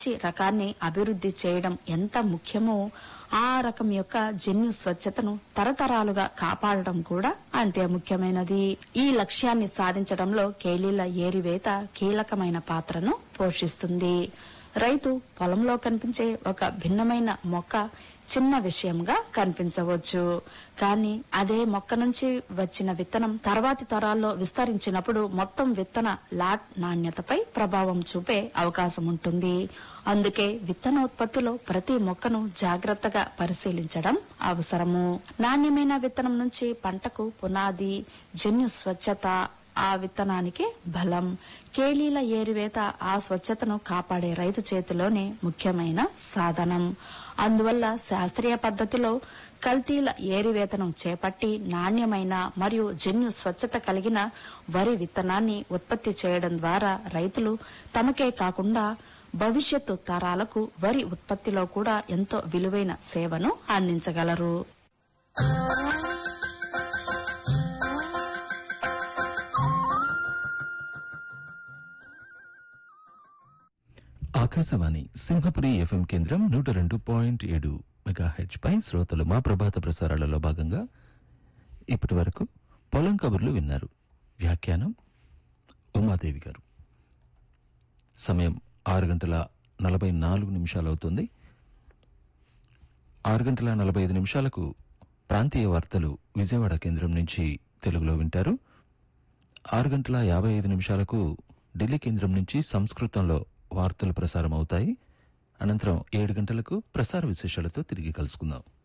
మంచి రకాన్ని అభివృద్ధి చేయడం ఎంత ముఖ్యమో ఆ రకం యొక్క జన్యు స్వచ్ఛతను తరతరాలుగా కాపాడడం కూడా అంతే ముఖ్యమైనది ఈ లక్ష్యాన్ని సాధించడంలో కేలీల ఏరివేత కీలకమైన పాత్రను పోషిస్తుంది రైతు పొలంలో కనిపించే ఒక భిన్నమైన మొక్క చిన్న విషయంగా కనిపించవచ్చు కానీ అదే మొక్క నుంచి వచ్చిన విత్తనం తర్వాతి తరాల్లో విస్తరించినప్పుడు మొత్తం విత్తన లాట్ నాణ్యతపై ప్రభావం చూపే అవకాశం ఉంటుంది అందుకే విత్తనోత్పత్తిలో ప్రతి మొక్కను జాగ్రత్తగా పరిశీలించడం అవసరము నాణ్యమైన విత్తనం నుంచి పంటకు పునాది జన్యు స్వచ్ఛత ఆ విత్తనానికి బలం కేలీల ఏరివేత ఆ స్వచ్ఛతను కాపాడే రైతు చేతిలోనే ముఖ్యమైన సాధనం అందువల్ల శాస్త్రీయ పద్ధతిలో కల్తీల ఏరివేతను చేపట్టి నాణ్యమైన మరియు జన్యు స్వచ్ఛత కలిగిన వరి విత్తనాన్ని ఉత్పత్తి చేయడం ద్వారా రైతులు తమకే కాకుండా భవిష్యత్తు తరాలకు వరి ఉత్పత్తిలో కూడా ఎంతో విలువైన సేవను అందించగలరు ఆకాశవాణి సింహపురి ఎఫ్ఎం కేంద్రం నూట రెండు పాయింట్ ఏడు మెగా హెచ్ పై శ్రోతలు మా ప్రభాత ప్రసారాలలో భాగంగా ఇప్పటి వరకు పొలం కబుర్లు విన్నారు వ్యాఖ్యానం ఉమాదేవి గారు సమయం ఆరు గంటల నలభై నాలుగు నిమిషాలు అవుతుంది ఆరు గంటల నలభై ఐదు నిమిషాలకు ప్రాంతీయ వార్తలు విజయవాడ కేంద్రం నుంచి తెలుగులో వింటారు ఆరు గంటల యాభై ఐదు నిమిషాలకు ఢిల్లీ కేంద్రం నుంచి సంస్కృతంలో వార్తలు ప్రసారం అవుతాయి అనంతరం ఏడు గంటలకు ప్రసార విశేషాలతో తిరిగి కలుసుకుందాం